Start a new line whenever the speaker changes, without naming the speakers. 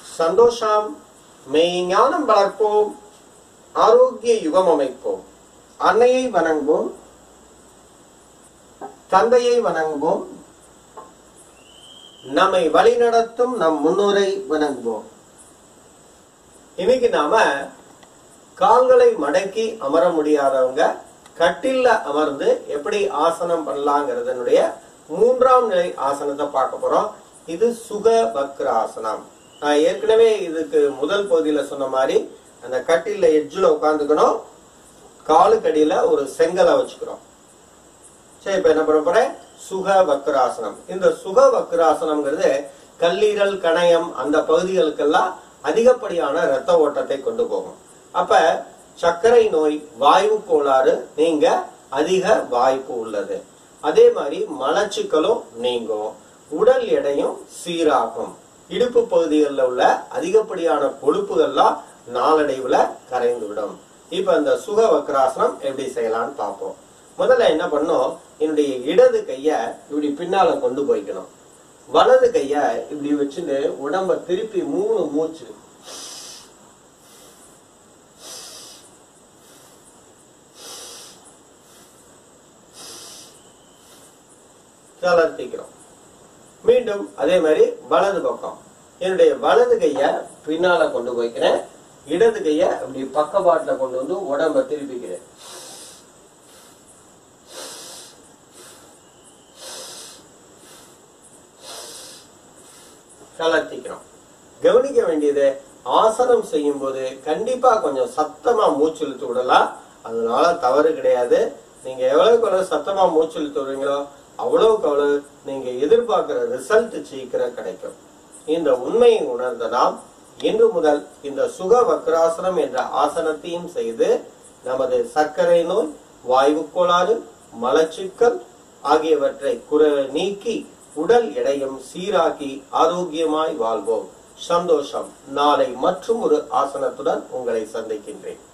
சந்தோஷம் மெய் ஞானம் வளர்ப்போம் ஆரோக்கிய யுகம் அமைப்போம் அன்னையை வணங்குவோம் தந்தையை வணங்குவோம் நம்மை வழிநடத்தும் நம் முன்னோரை வணங்குவோம் இன்னைக்கு நாம கால்களை மடக்கி அமர முடியாதவங்க கட்டில்ல அமர்ந்து எப்படி ஆசனம் பண்ணலாங்கிறதனுடைய மூன்றாம் நிலை ஆசனத்தை பார்க்க போறோம் இது சுக வக்ர ஆசனம் நான் ஏற்கனவே இதுக்கு முதல் பகுதியில சொன்ன மாதிரி அந்த கட்டில்ல எட்ஜுல உட்காந்துக்கணும் காலுக்கடியில ஒரு செங்கலை வச்சுக்கிறோம் சரி இப்ப என்ன பண்ண போறேன் சுக வக்ராசனம் இந்த சுக வக்ராசனம்ங்கிறது கல்லீரல் கணையம் அந்த பகுதிகளுக்கெல்லாம் அதிகப்படியான இரத்த ஓட்டத்தை கொண்டு போகும் அப்ப சர்க்கரை நோய் வாயு கோளாறு நீங்க அதிக வாய்ப்பு உள்ளது அதே மாதிரி மலச்சிக்கலும் நீங்கும் உடல் எடையும் சீராகும் இடுப்பு பகுதிகளில் உள்ள அதிகப்படியான கொழுப்புகள்லாம் நாளடைவுல கரைந்து விடும் இப்ப இந்த சுக வக்ராசனம் எப்படி செய்யலாம்னு பார்ப்போம் முதல்ல என்ன பண்ணும் என்னுடைய இடது கைய இப்படி பின்னால கொண்டு போய்க்கணும் வலது கைய இப்படி வச்சுட்டு உடம்ப திருப்பி மூணு மூச்சு தளர்த்திக்கிறோம் மீண்டும் அதே மாதிரி வலது பக்கம் என்னுடைய வலது கைய பின்னால கொண்டு போய்க்கிறேன் இடது கைய அப்படி பக்கவாட்டுல கொண்டு வந்து உடம்ப திருப்பிக்கிறேன் தளர்த்திக்கிறோம் கவனிக்க வேண்டியது ஆசனம் செய்யும் போது கண்டிப்பா கொஞ்சம் சத்தமா மூச்சு இழுத்து விடலாம் அதனால தவறு கிடையாது நீங்க எவ்வளவுக்கு எவ்வளவு சத்தமா மூச்சு இழுத்து விடுறீங்களோ அவ்வளவுக்கு அவ்வளவு நீங்க எதிர்பார்க்கிற ரிசல்ட் சீக்கிரம் கிடைக்கும் இந்த உண்மையை உணர்ந்த நாம் இன்று முதல் இந்த சுக வக்ராசனம் என்ற ஆசனத்தையும் செய்து நமது சர்க்கரை நோய் வாய்வு கோளாறு மலச்சிக்கல் ஆகியவற்றை குற நீக்கி உடல் எடையும் சீராக்கி ஆரோக்கியமாய் வாழ்வோம் சந்தோஷம் நாளை மற்றும் ஒரு ஆசனத்துடன் உங்களை சந்திக்கின்றேன்